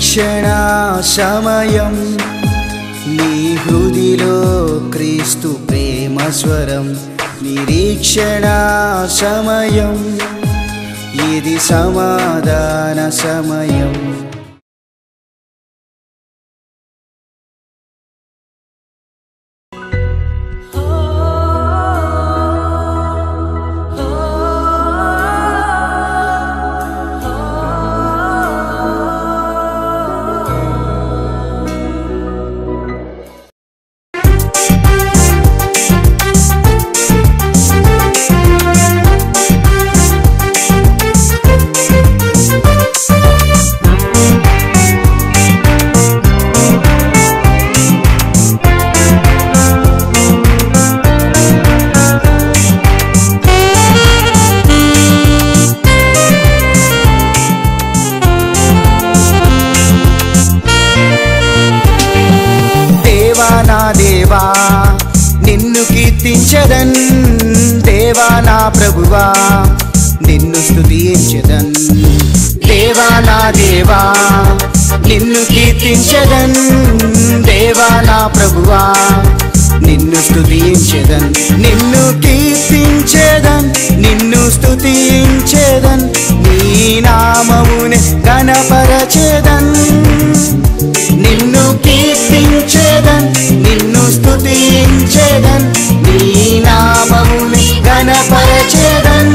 నిరీక్షణ సమయం నీ హృదిలో క్రీస్తు ప్రేమ స్వరం నిరీక్షణ సమయం ఇది సమాధాన సమయం దేవా నా దేవా నిన్ను కీర్తించదన్ దేవా నా ప్రభువా నిన్ను స్తుతించదన్ దేవా నా దేవా నిన్ను కీర్తించదన్ దేవా నా ప్రభువా నిన్ను స్తుతించదన్ నిన్ను కీర్తించేదన్ నిన్ను స్తుతించేదన్ నీ నామమునే గణపరచేదన్ నిన్ను కీర్తించేదన్ నిన్ను స్తుతించేదన్ నీ నామముని గణపరచేదన్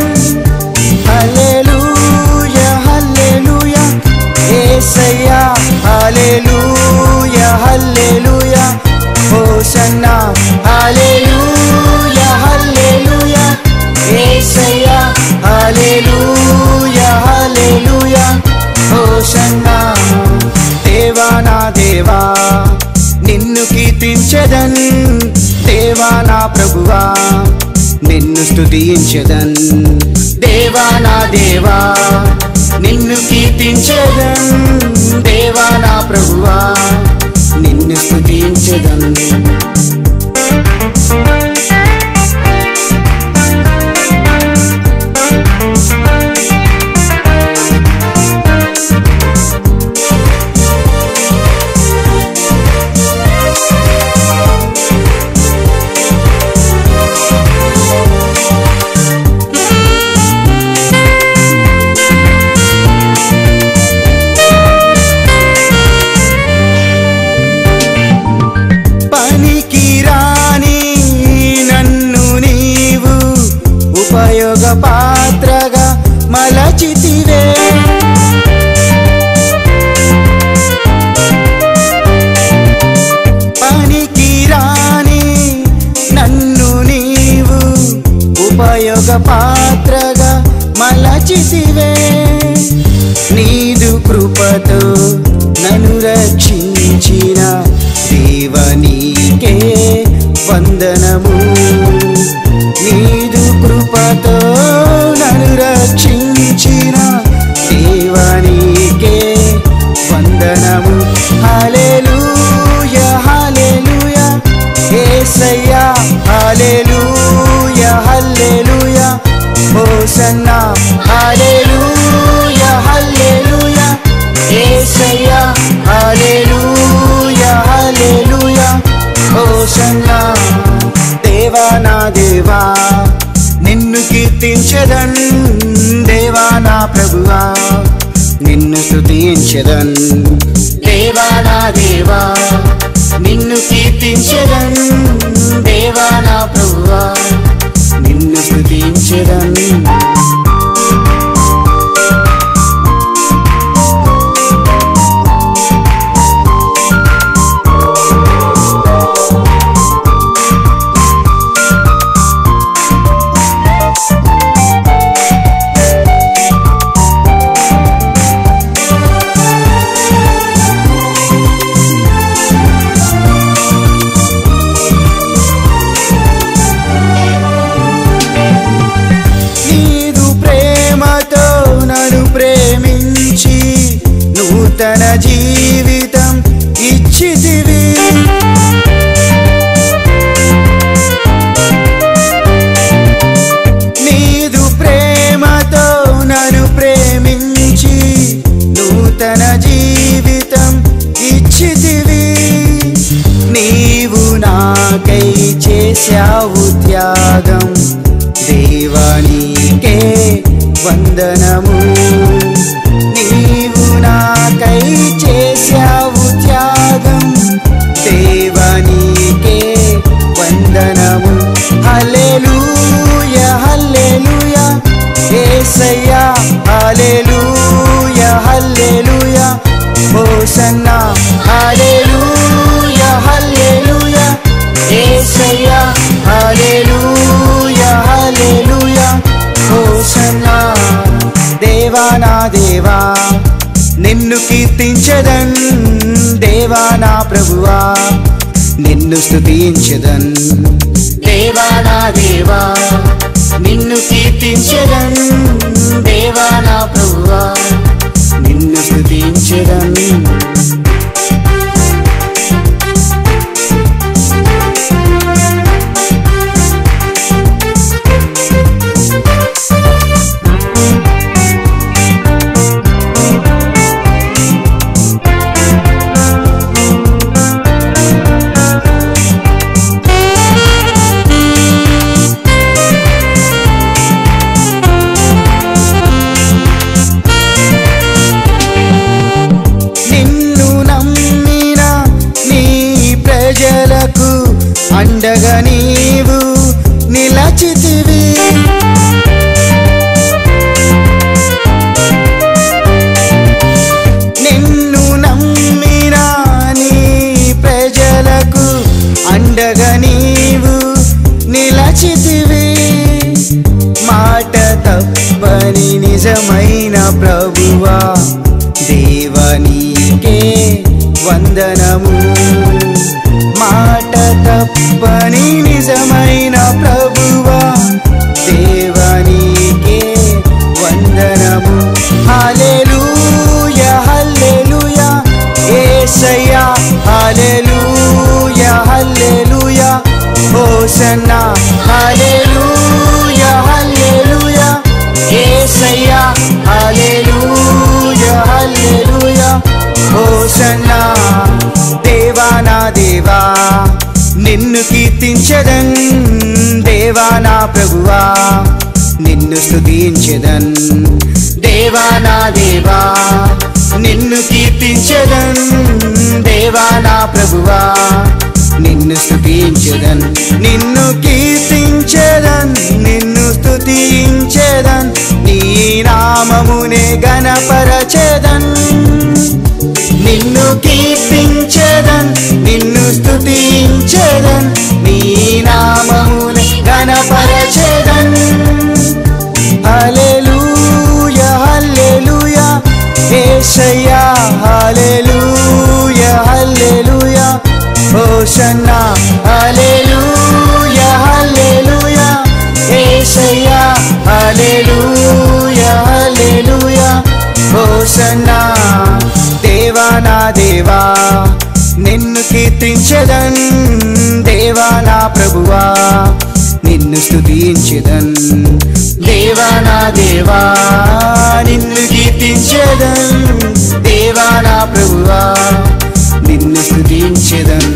హల్లెలూయ హల్లెలూయ యేసయ్యా హల్లెలూయ హల్లెలూయ హోసన్నా హల్లెలూయ హల్లెలూయ యేసయ్యా హల్లెలూయ హల్లెలూయ హోసన్నా దేవా నా దేవా నిన్ను కీర్తించదన్ దేవా నా ప్రభువా నిన్ను స్తుతించదన్ దేవా నా దేవా నిన్ను కీర్తించదన్ దేవా నా ప్రభువా నిన్ను స్తుతించదన్ పనికి రాని నన్ను నీవు ఉపయోగ పాత్రగా మలచితివే పనికి రాని నన్ను నీవు ఉపయోగ పాత్రగా మలచితివే నీదు కృపతో నన్ను రక్షించిన దేవనీకే వందనము నీదు కృపతో నన్ను రక్షించిన దేవనీకే వందనము హల్లెలూయ హల్లెలూయ యేసయ్యా హల్లెలూయ హల్లెలూయ హోసన్నా హల్లెలూయ హల్లెలూయ యేసయ్యా హల్లెలూయ హల్లెలూయ హోసన్నా దేవా నా దేవా నిన్ను కీర్తించదన్ దేవా నా ప్రభువా నిన్ను స్తుతించదన్ దేవా నా దేవా నిన్ను కీర్తించదన్ దేవా నా ప్రభువా నిన్ను స్తుతించదన్ నీదు ప్రేమతో నన్ను ప్రేమించి నూతన జీవితం ఇచ్చితివి నీదు ప్రేమతో నన్ను ప్రేమించి నూతన జీవితం వందనము నీవు నాకై చేశావు త్యాగం దేవనీకే వందనము హల్లెలూయ హల్లెలూయ యేసయ్యా హల్లెలూయ హల్లెలూయ హోసన్నా హల్లెలూయ హల్లెలూయ యేసయ్యా హల్లెలూయ హల్లెలూయ హోసన్నా దేవా నా దేవా నిన్ను కీర్తించదన్ దేవా నా ప్రభువా నిన్ను స్తుతించదన్ దేవా నా దేవా నిన్ను కీర్తించదన్ దేవా నా ప్రభువా నిన్ను స్తుతించదన్ నిన్ను నమ్మిన నీ ప్రజలకు అండగా నీవు నిలచితివి నిన్ను నమ్మిన నీ ప్రజలకు అండగా నీవు నిలచితివి మాట తప్పని నిజమైన ప్రభువా దేవనీకే వందనము మాట తప్పని నిజమైన ప్రభువా దేవనీకే వందనము హల్లెలూయ హల్లెలూయ యేసయ్యా హల్లెలూయ హల్లెలూయ హోసన్నా హల్లెలూయ హల్లెలూయ యేసయ్యా హల్లెలూయ హల్లెలూయ హోసన్నా దేవా నా దేవా నిన్ను కీర్తించదన్ దేవా నా ప్రభువా నిన్ను స్తుతించదన్ దేవా నా దేవా నిన్ను కీర్తించదన్ దేవా నా ప్రభువా నిన్ను స్తుతించదన్ నిన్ను కీర్తించదన్ నిన్ను స్తుతించదన్ నీ నామమునే గణపరచదన్ నిన్ను కీర్తించదన్ నిన్ను స్తుతించదన్ నీ నామమునే గణపరచదన్ హల్లెలూయ హల్లెలూయ యేసయ్యా హల్లెలూయ హల్లెలూయ హోసన్నా హల్లెలూయ హల్లెలూయ యేసయ్యా హల్లెలూయ హల్లెలూయ హోసన్నా దేవా నా దేవా నిన్ను కీర్తించదన్ దేవా నా ప్రభువా నిన్ను స్తుతించదన్ దేవా నా దేవా నిన్ను కీర్తించదన్ దేవా నా ప్రభువా నిన్ను స్తుతించదన్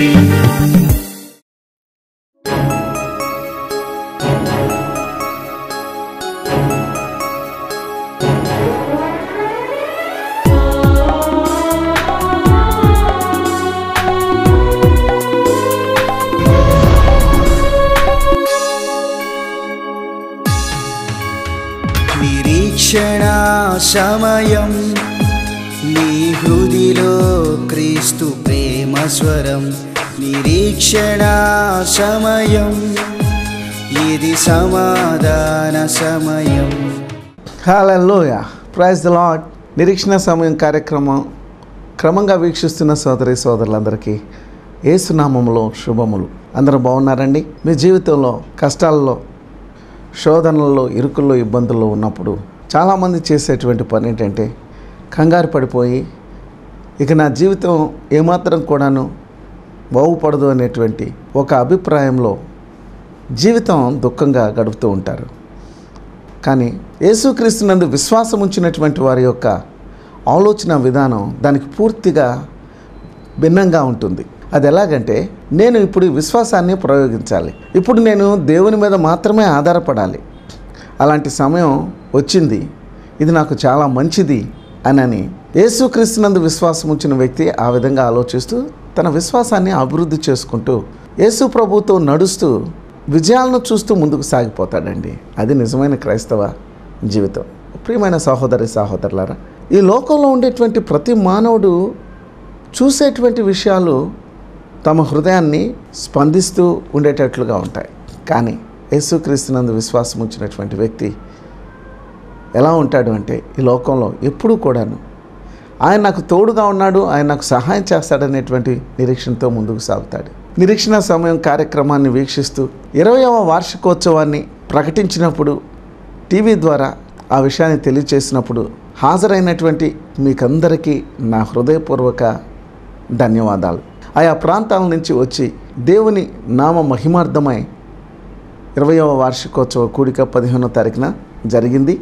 నిరీక్షణ సమయం నీ హృదిలో క్రీస్తు ప్రేమ స్వరం నిరీక్షణ సమయం ఇది సమాధాన సమయం హాలూయ ప్రైజ్ ద లాడ్ నిరీక్షణ సమయం కార్యక్రమం క్రమంగా వీక్షిస్తున్న సోదరి సోదరులందరికీ ఏసునామంలో శుభములు అందరూ బాగున్నారండి మీ జీవితంలో కష్టాల్లో శోధనల్లో ఇరుకుల్లో ఇబ్బందుల్లో ఉన్నప్పుడు చాలామంది చేసేటువంటి పని ఏంటంటే కంగారు పడిపోయి ఇక నా జీవితం ఏమాత్రం కూడాను బాగుపడదు అనేటువంటి ఒక అభిప్రాయంలో జీవితం దుఃఖంగా గడుపుతూ ఉంటారు కానీ యేసుక్రీస్తునందు విశ్వాసం ఉంచినటువంటి వారి యొక్క ఆలోచన విధానం దానికి పూర్తిగా భిన్నంగా ఉంటుంది అది ఎలాగంటే నేను ఇప్పుడు ఈ విశ్వాసాన్ని ప్రయోగించాలి ఇప్పుడు నేను దేవుని మీద మాత్రమే ఆధారపడాలి అలాంటి సమయం వచ్చింది ఇది నాకు చాలా మంచిది అనని యేసుక్రీస్తునందు విశ్వాసం ఉంచిన వ్యక్తి ఆ విధంగా ఆలోచిస్తూ తన విశ్వాసాన్ని అభివృద్ధి చేసుకుంటూ యేసు ప్రభుతో నడుస్తూ విజయాలను చూస్తూ ముందుకు సాగిపోతాడండి అది నిజమైన క్రైస్తవ జీవితం ప్రియమైన సహోదరి సహోదరులారా ఈ లోకంలో ఉండేటువంటి ప్రతి మానవుడు చూసేటువంటి విషయాలు తమ హృదయాన్ని స్పందిస్తూ ఉండేటట్లుగా ఉంటాయి కానీ యేసుక్రీస్తునందు విశ్వాసం ఉంచినటువంటి వ్యక్తి ఎలా ఉంటాడు అంటే ఈ లోకంలో ఎప్పుడూ కూడాను ఆయన నాకు తోడుగా ఉన్నాడు ఆయన నాకు సహాయం చేస్తాడనేటువంటి నిరీక్షణతో ముందుకు సాగుతాడు నిరీక్షణ సమయం కార్యక్రమాన్ని వీక్షిస్తూ ఇరవయవ వార్షికోత్సవాన్ని ప్రకటించినప్పుడు టీవీ ద్వారా ఆ విషయాన్ని తెలియచేసినప్పుడు హాజరైనటువంటి మీకందరికీ నా హృదయపూర్వక ధన్యవాదాలు ఆయా ప్రాంతాల నుంచి వచ్చి దేవుని నామ మహిమార్థమై ఇరవయవ వార్షికోత్సవ కూడిక పదిహేనో తారీఖున జరిగింది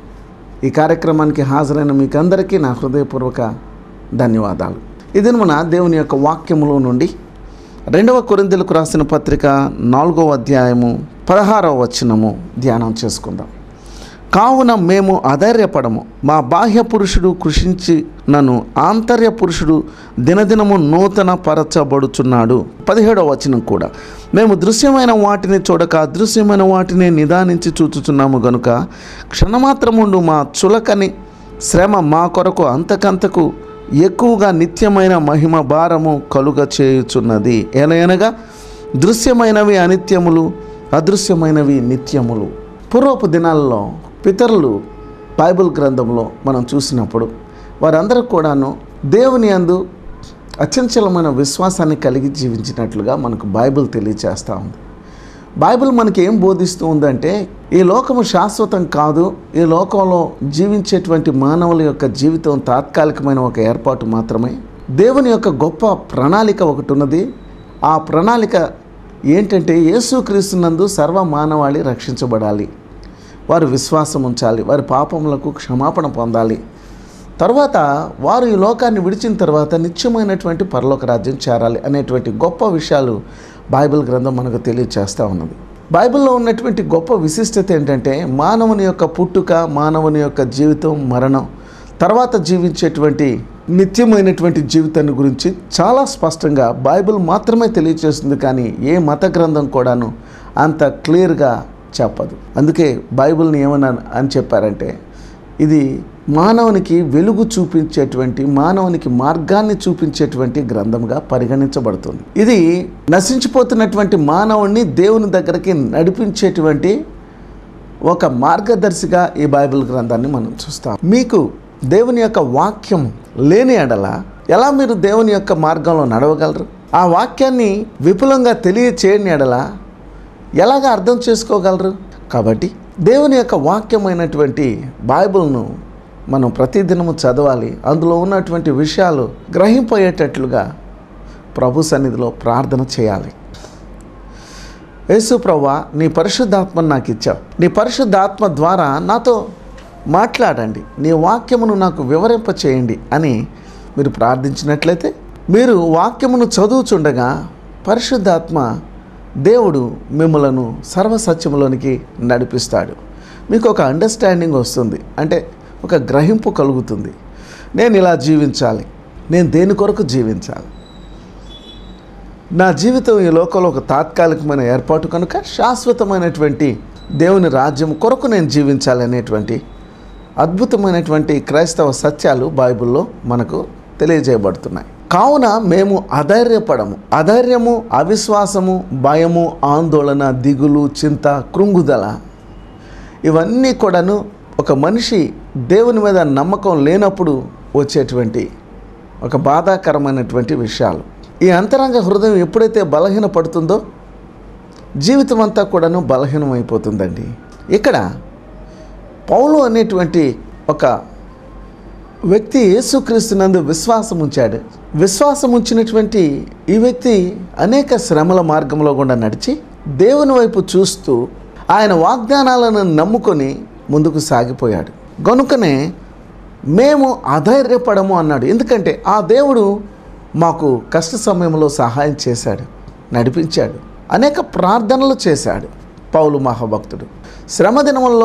ఈ కార్యక్రమానికి హాజరైన మీకందరికీ నా హృదయపూర్వక ధన్యవాదాలు ఇది మన దేవుని యొక్క వాక్యములో నుండి రెండవ కొరిందెలకు రాసిన పత్రిక నాలుగవ అధ్యాయము పదహారవ వచనము ధ్యానం చేసుకుందాం కావున మేము అధైర్యపడము మా బాహ్య పురుషుడు కృషించి నన్ను ఆంతర్య పురుషుడు దినదినము నూతన పరచబడుచున్నాడు పదిహేడవ వచనం కూడా మేము దృశ్యమైన వాటిని చూడక అదృశ్యమైన వాటిని నిదానించి చూచుచున్నాము గనుక క్షణమాత్రముండు మా చులకని శ్రమ మా కొరకు అంతకంతకు ఎక్కువగా నిత్యమైన మహిమ భారము కలుగ చేయుచున్నది ఏలయనగా దృశ్యమైనవి అనిత్యములు అదృశ్యమైనవి నిత్యములు పూర్వపు దినాల్లో పితరులు బైబిల్ గ్రంథంలో మనం చూసినప్పుడు వారందరూ కూడాను దేవుని అందు అచంచలమైన విశ్వాసాన్ని కలిగి జీవించినట్లుగా మనకు బైబిల్ తెలియచేస్తూ ఉంది బైబిల్ మనకి ఏం బోధిస్తూ ఉందంటే ఈ లోకము శాశ్వతం కాదు ఈ లోకంలో జీవించేటువంటి మానవుల యొక్క జీవితం తాత్కాలికమైన ఒక ఏర్పాటు మాత్రమే దేవుని యొక్క గొప్ప ప్రణాళిక ఒకటి ఉన్నది ఆ ప్రణాళిక ఏంటంటే యేసుక్రీస్తునందు సర్వ మానవాళి రక్షించబడాలి వారు విశ్వాసం ఉంచాలి వారి పాపములకు క్షమాపణ పొందాలి తర్వాత వారు ఈ లోకాన్ని విడిచిన తర్వాత నిత్యమైనటువంటి పరలోక రాజ్యం చేరాలి అనేటువంటి గొప్ప విషయాలు బైబిల్ గ్రంథం మనకు తెలియచేస్తూ ఉన్నది బైబిల్లో ఉన్నటువంటి గొప్ప విశిష్టత ఏంటంటే మానవుని యొక్క పుట్టుక మానవుని యొక్క జీవితం మరణం తర్వాత జీవించేటువంటి నిత్యమైనటువంటి జీవితాన్ని గురించి చాలా స్పష్టంగా బైబిల్ మాత్రమే తెలియచేస్తుంది కానీ ఏ మత గ్రంథం కూడాను అంత క్లియర్గా చెప్పదు అందుకే బైబిల్ని ఏమన్నా అని చెప్పారంటే ఇది మానవునికి వెలుగు చూపించేటువంటి మానవునికి మార్గాన్ని చూపించేటువంటి గ్రంథంగా పరిగణించబడుతుంది ఇది నశించిపోతున్నటువంటి మానవుణ్ణి దేవుని దగ్గరికి నడిపించేటువంటి ఒక మార్గదర్శిగా ఈ బైబిల్ గ్రంథాన్ని మనం చూస్తాం మీకు దేవుని యొక్క వాక్యం లేని ఎడల ఎలా మీరు దేవుని యొక్క మార్గంలో నడవగలరు ఆ వాక్యాన్ని విపులంగా తెలియచేయని ఎడల ఎలాగ అర్థం చేసుకోగలరు కాబట్టి దేవుని యొక్క వాక్యమైనటువంటి బైబిల్ను మనం ప్రతిదినము చదవాలి అందులో ఉన్నటువంటి విషయాలు గ్రహింపోయేటట్లుగా ప్రభు సన్నిధిలో ప్రార్థన చేయాలి యేసు ప్రభా నీ పరిశుద్ధాత్మను నాకు ఇచ్చావు నీ పరిశుద్ధాత్మ ద్వారా నాతో మాట్లాడండి నీ వాక్యమును నాకు వివరింప చేయండి అని మీరు ప్రార్థించినట్లయితే మీరు వాక్యమును చదువుచుండగా పరిశుద్ధాత్మ దేవుడు మిమ్మలను సర్వసత్యములోనికి నడిపిస్తాడు మీకు ఒక అండర్స్టాండింగ్ వస్తుంది అంటే ఒక గ్రహింపు కలుగుతుంది నేను ఇలా జీవించాలి నేను దేని కొరకు జీవించాలి నా జీవితం ఈ లోకంలో ఒక తాత్కాలికమైన ఏర్పాటు కనుక శాశ్వతమైనటువంటి దేవుని రాజ్యం కొరకు నేను జీవించాలి అనేటువంటి అద్భుతమైనటువంటి క్రైస్తవ సత్యాలు బైబిల్లో మనకు తెలియజేయబడుతున్నాయి కావున మేము అధైర్యపడము అధైర్యము అవిశ్వాసము భయము ఆందోళన దిగులు చింత కృంగుదల ఇవన్నీ కూడాను ఒక మనిషి దేవుని మీద నమ్మకం లేనప్పుడు వచ్చేటువంటి ఒక బాధాకరమైనటువంటి విషయాలు ఈ అంతరంగ హృదయం ఎప్పుడైతే బలహీనపడుతుందో జీవితం అంతా కూడాను బలహీనమైపోతుందండి ఇక్కడ పౌలు అనేటువంటి ఒక వ్యక్తి యేసుక్రీస్తునందు విశ్వాసం ఉంచాడు విశ్వాసం ఉంచినటువంటి ఈ వ్యక్తి అనేక శ్రమల మార్గంలో గుండా నడిచి దేవుని వైపు చూస్తూ ఆయన వాగ్దానాలను నమ్ముకొని ముందుకు సాగిపోయాడు గనుకనే మేము అధైర్యపడము అన్నాడు ఎందుకంటే ఆ దేవుడు మాకు కష్ట సమయంలో సహాయం చేశాడు నడిపించాడు అనేక ప్రార్థనలు చేశాడు పౌలు మహాభక్తుడు శ్రమ దినముల్లో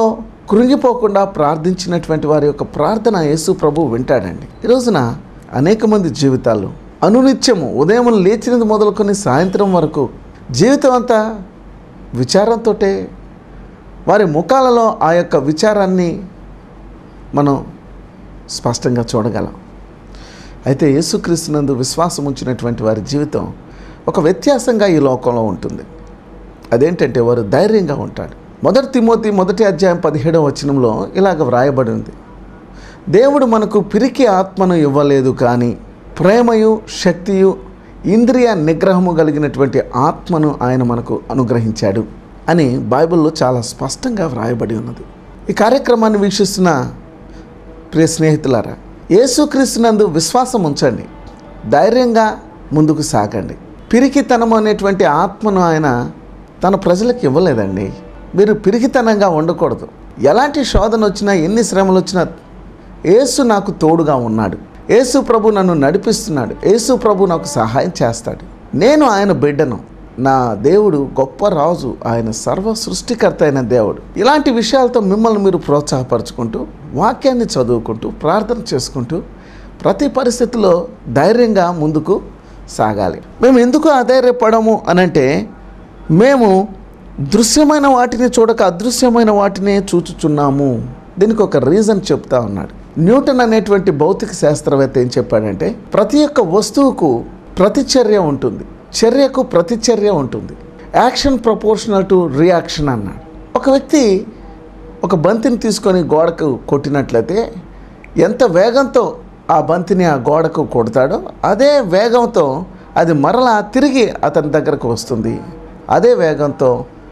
కృంగిపోకుండా ప్రార్థించినటువంటి వారి యొక్క ప్రార్థన యేసు ప్రభు వింటాడండి ఈ రోజున అనేక మంది జీవితాలు అనునిత్యము ఉదయం లేచినది మొదలుకొని సాయంత్రం వరకు జీవితం అంతా విచారంతో వారి ముఖాలలో ఆ యొక్క విచారాన్ని మనం స్పష్టంగా చూడగలం అయితే యేసుక్రీస్తునందు విశ్వాసం ఉంచినటువంటి వారి జీవితం ఒక వ్యత్యాసంగా ఈ లోకంలో ఉంటుంది అదేంటంటే వారు ధైర్యంగా ఉంటాడు మొదటి తిమోతి మొదటి అధ్యాయం పదిహేడవ వచనంలో ఇలాగ వ్రాయబడి ఉంది దేవుడు మనకు పిరికి ఆత్మను ఇవ్వలేదు కానీ ప్రేమయు శక్తియు ఇంద్రియ నిగ్రహము కలిగినటువంటి ఆత్మను ఆయన మనకు అనుగ్రహించాడు అని బైబిల్లో చాలా స్పష్టంగా వ్రాయబడి ఉన్నది ఈ కార్యక్రమాన్ని వీక్షిస్తున్న ప్రియ స్నేహితులారా యేసుక్రీస్తునందు విశ్వాసం ఉంచండి ధైర్యంగా ముందుకు సాగండి పిరికితనం అనేటువంటి ఆత్మను ఆయన తన ప్రజలకు ఇవ్వలేదండి మీరు పిరికితనంగా ఉండకూడదు ఎలాంటి శోధన వచ్చినా ఎన్ని శ్రమలు వచ్చినా యేసు నాకు తోడుగా ఉన్నాడు యేసు ప్రభు నన్ను నడిపిస్తున్నాడు యేసు ప్రభు నాకు సహాయం చేస్తాడు నేను ఆయన బిడ్డను నా దేవుడు గొప్ప రాజు ఆయన సర్వ సృష్టికర్త అయిన దేవుడు ఇలాంటి విషయాలతో మిమ్మల్ని మీరు ప్రోత్సాహపరచుకుంటూ వాక్యాన్ని చదువుకుంటూ ప్రార్థన చేసుకుంటూ ప్రతి పరిస్థితిలో ధైర్యంగా ముందుకు సాగాలి మేము ఎందుకు అధైర్యపడము అనంటే మేము దృశ్యమైన వాటిని చూడక అదృశ్యమైన వాటినే చూచుచున్నాము దీనికి ఒక రీజన్ చెప్తా ఉన్నాడు న్యూటన్ అనేటువంటి భౌతిక శాస్త్రవేత్త ఏం చెప్పాడంటే ప్రతి ఒక్క వస్తువుకు ప్రతిచర్య ఉంటుంది చర్యకు ప్రతిచర్య ఉంటుంది యాక్షన్ ప్రపోర్షనల్ టు రియాక్షన్ అన్నాడు ఒక వ్యక్తి ఒక బంతిని తీసుకొని గోడకు కొట్టినట్లయితే ఎంత వేగంతో ఆ బంతిని ఆ గోడకు కొడతాడో అదే వేగంతో అది మరలా తిరిగి అతని దగ్గరకు వస్తుంది అదే వేగంతో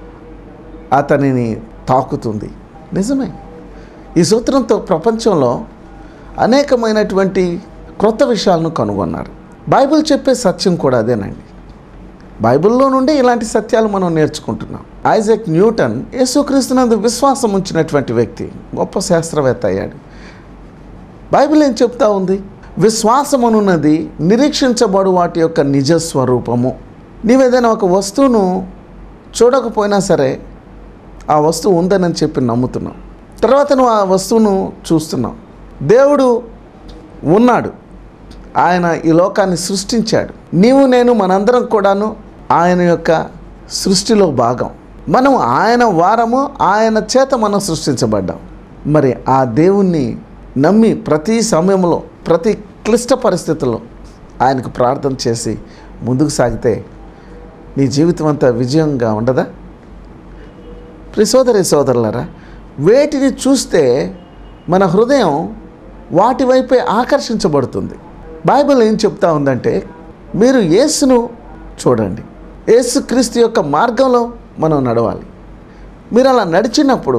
అతనిని తాకుతుంది నిజమే ఈ సూత్రంతో ప్రపంచంలో అనేకమైనటువంటి క్రొత్త విషయాలను కనుగొన్నారు బైబిల్ చెప్పే సత్యం కూడా అదేనండి బైబిల్లో నుండి ఇలాంటి సత్యాలు మనం నేర్చుకుంటున్నాం ఐజాక్ న్యూటన్ యేసుక్రీస్తునందు విశ్వాసం ఉంచినటువంటి వ్యక్తి గొప్ప శాస్త్రవేత్త అయ్యాడు బైబిల్ ఏం చెప్తా ఉంది విశ్వాసమనున్నది నిరీక్షించబడు వాటి యొక్క నిజ స్వరూపము నీవేదైనా ఒక వస్తువును చూడకపోయినా సరే ఆ వస్తువు ఉందని చెప్పి నమ్ముతున్నాం తర్వాత నువ్వు ఆ వస్తువును చూస్తున్నావు దేవుడు ఉన్నాడు ఆయన ఈ లోకాన్ని సృష్టించాడు నీవు నేను మనందరం కూడాను ఆయన యొక్క సృష్టిలో భాగం మనం ఆయన వారము ఆయన చేత మనం సృష్టించబడ్డాం మరి ఆ దేవుణ్ణి నమ్మి ప్రతి సమయంలో ప్రతి క్లిష్ట పరిస్థితుల్లో ఆయనకు ప్రార్థన చేసి ముందుకు సాగితే నీ జీవితం అంతా విజయంగా ఉండదా ప్రి సోదరి సోదరులారా వేటిని చూస్తే మన హృదయం వాటి వైపే ఆకర్షించబడుతుంది బైబిల్ ఏం చెప్తా ఉందంటే మీరు యేసును చూడండి యేసుక్రీస్తు యొక్క మార్గంలో మనం నడవాలి మీరు అలా నడిచినప్పుడు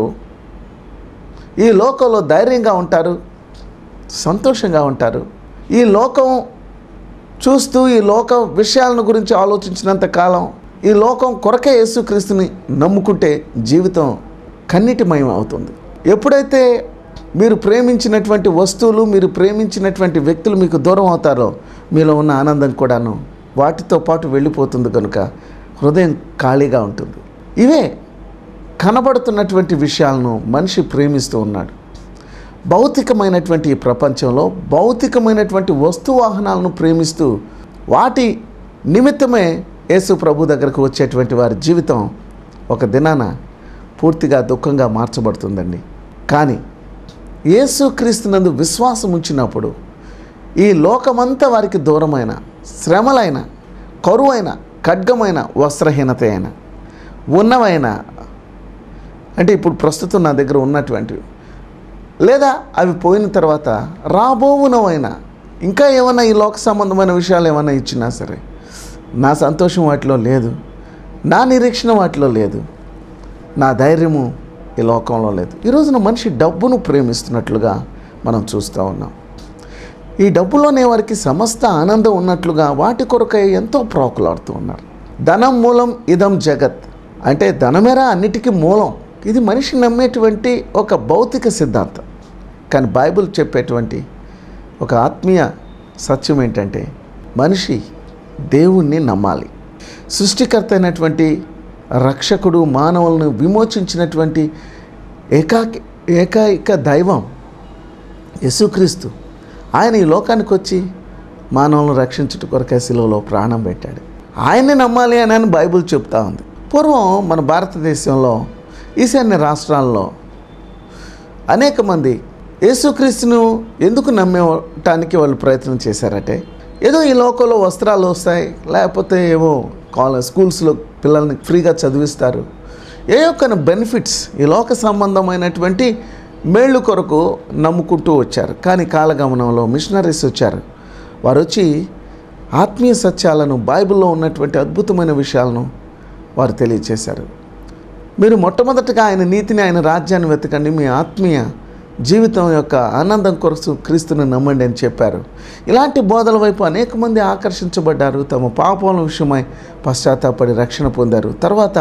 ఈ లోకంలో ధైర్యంగా ఉంటారు సంతోషంగా ఉంటారు ఈ లోకం చూస్తూ ఈ లోక విషయాలను గురించి ఆలోచించినంత కాలం ఈ లోకం కొరకే యేసుక్రీస్తుని నమ్ముకుంటే జీవితం కన్నిటిమయం అవుతుంది ఎప్పుడైతే మీరు ప్రేమించినటువంటి వస్తువులు మీరు ప్రేమించినటువంటి వ్యక్తులు మీకు దూరం అవుతారో మీలో ఉన్న ఆనందం కూడాను వాటితో పాటు వెళ్ళిపోతుంది కనుక హృదయం ఖాళీగా ఉంటుంది ఇవే కనబడుతున్నటువంటి విషయాలను మనిషి ప్రేమిస్తూ ఉన్నాడు భౌతికమైనటువంటి ఈ ప్రపంచంలో భౌతికమైనటువంటి వస్తు వాహనాలను ప్రేమిస్తూ వాటి నిమిత్తమే యేసు ప్రభు దగ్గరకు వచ్చేటువంటి వారి జీవితం ఒక దినాన పూర్తిగా దుఃఖంగా మార్చబడుతుందండి కానీ యేసుక్రీస్తునందు విశ్వాసం ఉంచినప్పుడు ఈ లోకమంతా వారికి దూరమైన శ్రమలైన కరువైన ఖడ్గమైన వస్త్రహీనత అయిన ఉన్నవైన అంటే ఇప్పుడు ప్రస్తుతం నా దగ్గర ఉన్నటువంటివి లేదా అవి పోయిన తర్వాత రాబోవునవైనా ఇంకా ఏమైనా ఈ లోక సంబంధమైన విషయాలు ఏమైనా ఇచ్చినా సరే నా సంతోషం వాటిలో లేదు నా నిరీక్షణ వాటిలో లేదు నా ధైర్యము ఈ లోకంలో లేదు ఈ రోజున మనిషి డబ్బును ప్రేమిస్తున్నట్లుగా మనం చూస్తూ ఉన్నాం ఈ డబ్బులోనే వారికి సమస్త ఆనందం ఉన్నట్లుగా వాటి కొరకై ఎంతో ప్రాకులాడుతూ ఉన్నారు ధనం మూలం ఇదం జగత్ అంటే ధనమేరా అన్నిటికీ మూలం ఇది మనిషి నమ్మేటువంటి ఒక భౌతిక సిద్ధాంతం కానీ బైబిల్ చెప్పేటువంటి ఒక ఆత్మీయ సత్యం ఏంటంటే మనిషి దేవుణ్ణి నమ్మాలి సృష్టికర్త అయినటువంటి రక్షకుడు మానవులను విమోచించినటువంటి ఏకాకి ఏకైక దైవం యేసుక్రీస్తు ఆయన ఈ లోకానికి వచ్చి మానవులను రక్షించుట కొరకే శిలువలో ప్రాణం పెట్టాడు ఆయన్ని నమ్మాలి అని అని బైబిల్ చెప్తా ఉంది పూర్వం మన భారతదేశంలో ఈశాన్య రాష్ట్రాల్లో అనేక మంది యేసుక్రీస్తును ఎందుకు నమ్మటానికి వాళ్ళు ప్రయత్నం చేశారంటే ఏదో ఈ లోకంలో వస్త్రాలు వస్తాయి లేకపోతే ఏవో కాలేజ్ స్కూల్స్లో పిల్లల్ని ఫ్రీగా చదివిస్తారు ఏ ఒక్క బెనిఫిట్స్ ఈ లోక సంబంధమైనటువంటి మేళ్ళు కొరకు నమ్ముకుంటూ వచ్చారు కానీ కాలగమనంలో మిషనరీస్ వచ్చారు వారు వచ్చి ఆత్మీయ సత్యాలను బైబిల్లో ఉన్నటువంటి అద్భుతమైన విషయాలను వారు తెలియచేశారు మీరు మొట్టమొదటిగా ఆయన నీతిని ఆయన రాజ్యాన్ని వెతకండి మీ ఆత్మీయ జీవితం యొక్క ఆనందం కొరకు క్రీస్తుని నమ్మండి అని చెప్పారు ఇలాంటి బోధల వైపు అనేక మంది ఆకర్షించబడ్డారు తమ పాపముల విషయమై పశ్చాత్తాపడి రక్షణ పొందారు తర్వాత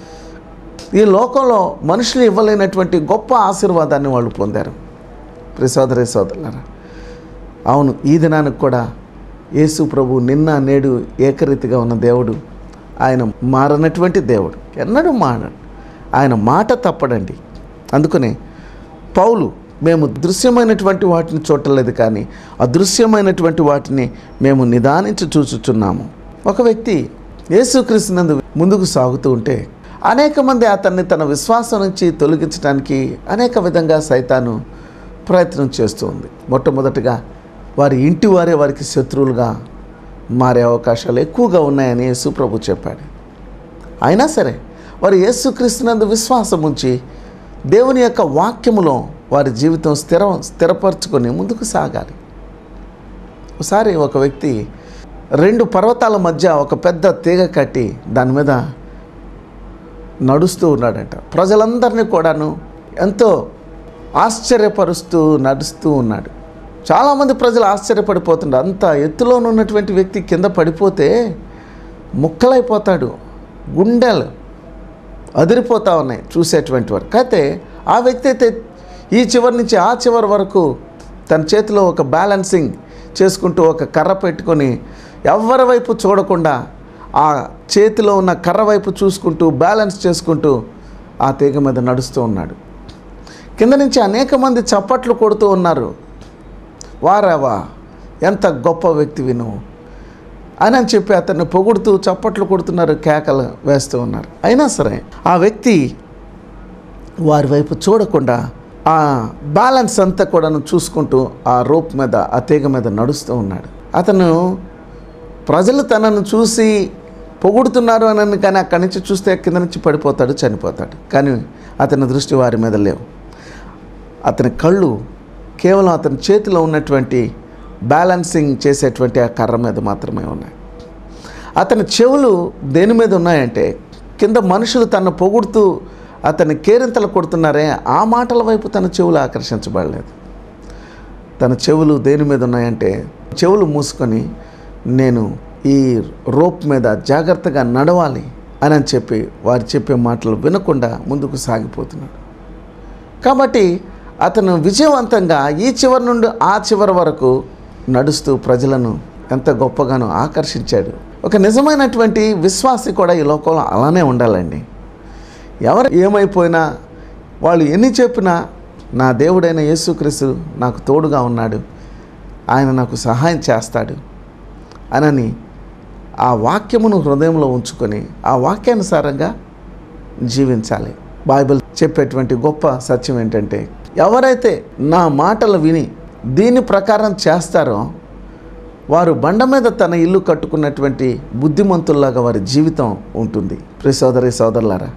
ఈ లోకంలో మనుషులు ఇవ్వలేనటువంటి గొప్ప ఆశీర్వాదాన్ని వాళ్ళు పొందారు ప్రియ సోదరి సోదరులారా అవును ఈ దినానికి కూడా యేసు ప్రభు నిన్న నేడు ఏకరీతిగా ఉన్న దేవుడు ఆయన మారనటువంటి దేవుడు ఎన్నడూ మారడు ఆయన మాట తప్పడండి అందుకనే పౌలు మేము దృశ్యమైనటువంటి వాటిని చూడలేదు కానీ అదృశ్యమైనటువంటి వాటిని మేము నిదానించి చూచుచున్నాము ఒక వ్యక్తి యేసుక్రీస్తునందు ముందుకు సాగుతూ ఉంటే అనేక మంది అతన్ని తన విశ్వాసం నుంచి తొలగించడానికి అనేక విధంగా సైతాను ప్రయత్నం చేస్తూ ఉంది మొట్టమొదటిగా వారి ఇంటి వారే వారికి శత్రువులుగా మారే అవకాశాలు ఎక్కువగా ఉన్నాయని యేసుప్రభు చెప్పాడు అయినా సరే వారు యేసుక్రీస్తునందు విశ్వాసం ఉంచి దేవుని యొక్క వాక్యములో వారి జీవితం స్థిర స్థిరపరచుకొని ముందుకు సాగాలి ఒకసారి ఒక వ్యక్తి రెండు పర్వతాల మధ్య ఒక పెద్ద తీగ కట్టి దాని మీద నడుస్తూ ఉన్నాడంట ప్రజలందరినీ కూడాను ఎంతో ఆశ్చర్యపరుస్తూ నడుస్తూ ఉన్నాడు చాలామంది ప్రజలు ఆశ్చర్యపడిపోతుంటారు అంత ఎత్తులో ఉన్నటువంటి వ్యక్తి కింద పడిపోతే ముక్కలైపోతాడు గుండెలు అదిరిపోతా ఉన్నాయి చూసేటువంటి వారు అయితే ఆ వ్యక్తి అయితే ఈ చివరి నుంచి ఆ చివరి వరకు తన చేతిలో ఒక బ్యాలెన్సింగ్ చేసుకుంటూ ఒక కర్ర పెట్టుకొని ఎవరి వైపు చూడకుండా ఆ చేతిలో ఉన్న కర్ర వైపు చూసుకుంటూ బ్యాలెన్స్ చేసుకుంటూ ఆ తీగ మీద నడుస్తూ ఉన్నాడు కింద నుంచి అనేక మంది చప్పట్లు కొడుతూ ఉన్నారు వారావా ఎంత గొప్ప వ్యక్తివి నువ్వు అని అని చెప్పి అతన్ని పొగుడుతూ చప్పట్లు కొడుతున్నారు కేకలు వేస్తూ ఉన్నారు అయినా సరే ఆ వ్యక్తి వారి వైపు చూడకుండా ఆ బ్యాలెన్స్ అంతా కూడాను చూసుకుంటూ ఆ రోప్ మీద ఆ తీగ మీద నడుస్తూ ఉన్నాడు అతను ప్రజలు తనను చూసి పొగుడుతున్నారు అని కానీ అక్కడి నుంచి చూస్తే కింద నుంచి పడిపోతాడు చనిపోతాడు కానీ అతని దృష్టి వారి మీద లేవు అతని కళ్ళు కేవలం అతని చేతిలో ఉన్నటువంటి బ్యాలెన్సింగ్ చేసేటువంటి ఆ కర్ర మీద మాత్రమే ఉన్నాయి అతని చెవులు దేని మీద ఉన్నాయంటే కింద మనుషులు తను పొగుడుతూ అతని కేరింతలు కొడుతున్నారే ఆ మాటల వైపు తన చెవులు ఆకర్షించబడలేదు తన చెవులు దేని మీద ఉన్నాయంటే చెవులు మూసుకొని నేను ఈ రోప్ మీద జాగ్రత్తగా నడవాలి అని అని చెప్పి వారు చెప్పే మాటలు వినకుండా ముందుకు సాగిపోతున్నాడు కాబట్టి అతను విజయవంతంగా ఈ చివరి నుండి ఆ చివరి వరకు నడుస్తూ ప్రజలను ఎంత గొప్పగానో ఆకర్షించాడు ఒక నిజమైనటువంటి విశ్వాసి కూడా ఈ లోకంలో అలానే ఉండాలండి ఎవరు ఏమైపోయినా వాళ్ళు ఎన్ని చెప్పినా నా దేవుడైన యేసుక్రీస్తు నాకు తోడుగా ఉన్నాడు ఆయన నాకు సహాయం చేస్తాడు అనని ఆ వాక్యమును హృదయంలో ఉంచుకొని ఆ వాక్యానుసారంగా జీవించాలి బైబిల్ చెప్పేటువంటి గొప్ప సత్యం ఏంటంటే ఎవరైతే నా మాటలు విని దీని ప్రకారం చేస్తారో వారు బండ మీద తన ఇల్లు కట్టుకున్నటువంటి బుద్ధిమంతుల్లాగా వారి జీవితం ఉంటుంది ప్రియ సోదరి సోదరులారా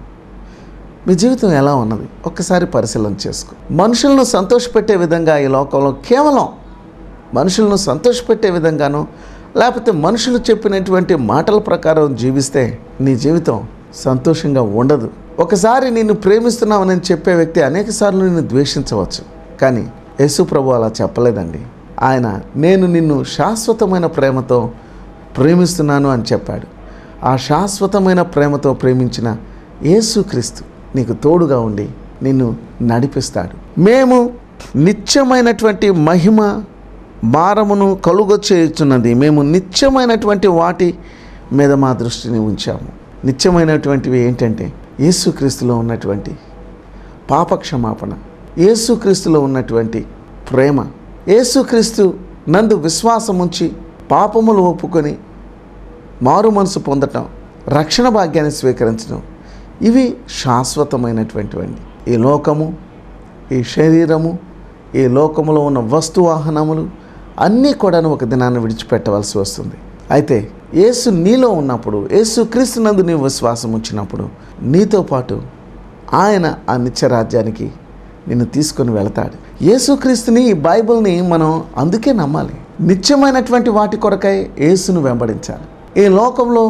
మీ జీవితం ఎలా ఉన్నది ఒక్కసారి పరిశీలన చేసుకో మనుషులను సంతోషపెట్టే విధంగా ఈ లోకంలో కేవలం మనుషులను సంతోషపెట్టే విధంగాను లేకపోతే మనుషులు చెప్పినటువంటి మాటల ప్రకారం జీవిస్తే నీ జీవితం సంతోషంగా ఉండదు ఒకసారి నిన్ను ప్రేమిస్తున్నామని చెప్పే వ్యక్తి అనేకసార్లు నిన్ను ద్వేషించవచ్చు కానీ యేసు ప్రభు అలా చెప్పలేదండి ఆయన నేను నిన్ను శాశ్వతమైన ప్రేమతో ప్రేమిస్తున్నాను అని చెప్పాడు ఆ శాశ్వతమైన ప్రేమతో ప్రేమించిన యేసుక్రీస్తు నీకు తోడుగా ఉండి నిన్ను నడిపిస్తాడు మేము నిత్యమైనటువంటి మహిమ భారమును కలుగ చేయుచున్నది మేము నిత్యమైనటువంటి వాటి మీద మా దృష్టిని ఉంచాము నిత్యమైనటువంటివి ఏంటంటే యేసుక్రీస్తులో ఉన్నటువంటి పాప క్షమాపణ యేసుక్రీస్తులో ఉన్నటువంటి ప్రేమ యేసుక్రీస్తు నందు విశ్వాసం ఉంచి పాపములు ఒప్పుకొని మారు మనసు పొందటం రక్షణ భాగ్యాన్ని స్వీకరించడం ఇవి శాశ్వతమైనటువంటివండి ఈ లోకము ఈ శరీరము ఈ లోకములో ఉన్న వస్తు వాహనములు అన్నీ కూడా ఒక దినాన్ని విడిచిపెట్టవలసి వస్తుంది అయితే యేసు నీలో ఉన్నప్పుడు యేసు క్రీస్తునందు నీవు విశ్వాసం ఉంచినప్పుడు నీతో పాటు ఆయన ఆ నిత్య రాజ్యానికి నిన్ను తీసుకొని వెళతాడు యేసుక్రీస్తుని ఈ బైబిల్ని మనం అందుకే నమ్మాలి నిత్యమైనటువంటి వాటి కొరకై యేసును వెంబడించాలి ఈ లోకంలో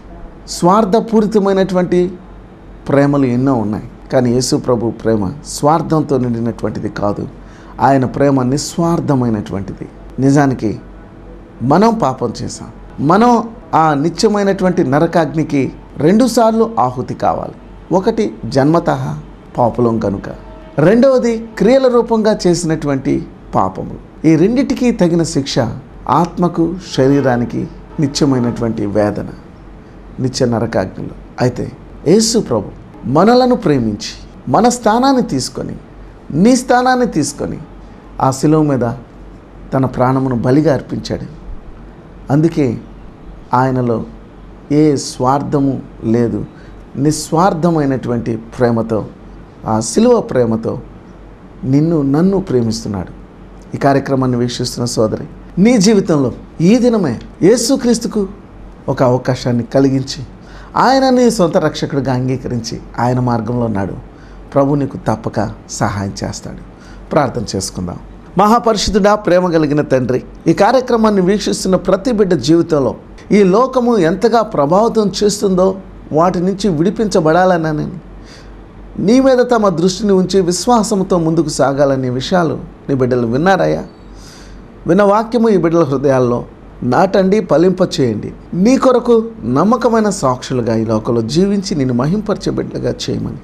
స్వార్థపూరితమైనటువంటి ప్రేమలు ఎన్నో ఉన్నాయి కానీ యేసు ప్రభు ప్రేమ స్వార్థంతో నిండినటువంటిది కాదు ఆయన ప్రేమ నిస్వార్థమైనటువంటిది నిజానికి మనం పాపం చేశాం మనం ఆ నిత్యమైనటువంటి నరకాగ్నికి రెండుసార్లు ఆహుతి కావాలి ఒకటి జన్మత పాపులం కనుక రెండవది క్రియల రూపంగా చేసినటువంటి పాపములు ఈ రెండిటికి తగిన శిక్ష ఆత్మకు శరీరానికి నిత్యమైనటువంటి వేదన నిత్య నరకాగ్నిలో అయితే యేసు ప్రభు మనలను ప్రేమించి మన స్థానాన్ని తీసుకొని నీ స్థానాన్ని తీసుకొని ఆ శిలువ మీద తన ప్రాణమును బలిగా అర్పించాడు అందుకే ఆయనలో ఏ స్వార్థము లేదు నిస్వార్థమైనటువంటి ప్రేమతో ఆ శిలువ ప్రేమతో నిన్ను నన్ను ప్రేమిస్తున్నాడు ఈ కార్యక్రమాన్ని వీక్షిస్తున్న సోదరి నీ జీవితంలో ఈ దినమే యేసుక్రీస్తుకు ఒక అవకాశాన్ని కలిగించి ఆయన నీ సొంత రక్షకుడిగా అంగీకరించి ఆయన మార్గంలో ఉన్నాడు ప్రభు నీకు తప్పక సహాయం చేస్తాడు ప్రార్థన చేసుకుందాం మహాపరిశుద్ధుడా ప్రేమ కలిగిన తండ్రి ఈ కార్యక్రమాన్ని వీక్షిస్తున్న ప్రతి బిడ్డ జీవితంలో ఈ లోకము ఎంతగా ప్రభావితం చేస్తుందో వాటి నుంచి విడిపించబడాలనని నీ మీద తమ దృష్టిని ఉంచి విశ్వాసంతో ముందుకు సాగాలనే విషయాలు నీ బిడ్డలు విన్నారయ్యా విన్న వాక్యము ఈ బిడ్డల హృదయాల్లో నాటండి ఫలింప చేయండి నీ కొరకు నమ్మకమైన సాక్షులుగా ఈ లోకంలో జీవించి నేను మహింపరిచే బిడ్డలుగా చేయమని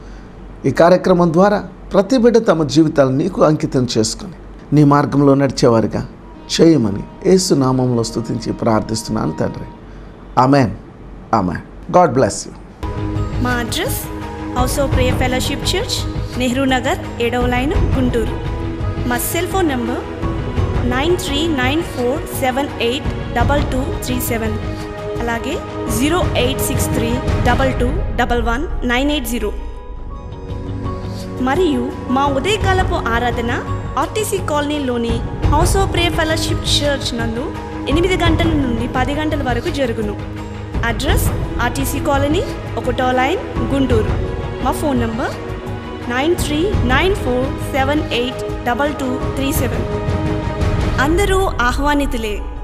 ఈ కార్యక్రమం ద్వారా ప్రతి బిడ్డ తమ జీవితాలు నీకు అంకితం చేసుకొని నీ మార్గంలో నడిచేవారిగా చేయమని యేసు నామంలో స్తుతించి ప్రార్థిస్తున్నాను తండ్రి amen amen God bless you మా address house of prayer fellowship church Nehru Nagar ఏడవ లైన్ గుంటూరు మా cell phone number nine three nine four seven eight double two three seven అలాగే zero eight six three double two double one nine eight zero మరియు మా ఉదయకాలపు ఆరాధన RTC కాలనీలోని house of prayer fellowship church నందు ఎనిమిది గంటల నుండి పది గంటల వరకు జరుగును అడ్రస్ ఆర్టీసీ కాలనీ ఒకటో లైన్ గుంటూరు మా phone number nine three nine four seven eight double two three seven అందరూ ఆహ్వానితులే